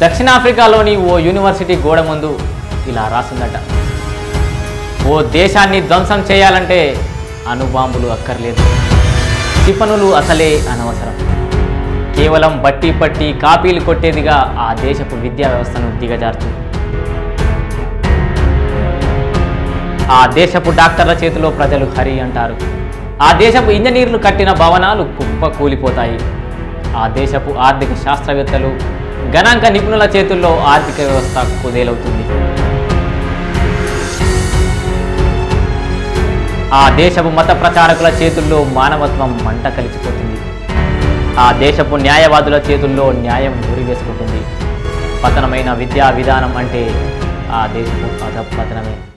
దక్షిణాఫ్రికాలోని ఓ university గోడ ముందు ఇలా రాసిందట ఓ దేశాన్ని ధ్వంసం చేయాలంటే అణుబాంబులు అక్కర్లేదు క్షిపణులు అసలే అనవసరం కేవలం బట్టి పట్టి కాపీలు కొట్టేదిగా ఆ దేశపు విద్యా వ్యవస్థను దిగజార్చింది ఆ దేశపు డాక్టర్ల చేతిలో ప్రజలు హరి అంటారు ఆ దేశపు ఇంజనీర్లు కట్టిన భవనాలు కుప్ప కూలిపోతాయి ఆ దేశపు ఆర్థిక శాస్త్రవేత్తలు గణాంక నిపుణుల చేతుల్లో ఆర్థిక వ్యవస్థ కుదేలవుతుంది ఆ దేశపు మత ప్రచారకుల చేతుల్లో మానవత్వం మంట కలిసిపోతుంది ఆ దేశపు న్యాయవాదుల చేతుల్లో న్యాయం వేసుకుంటుంది పతనమైన విద్యా విధానం అంటే ఆ దేశపు అధపతనమే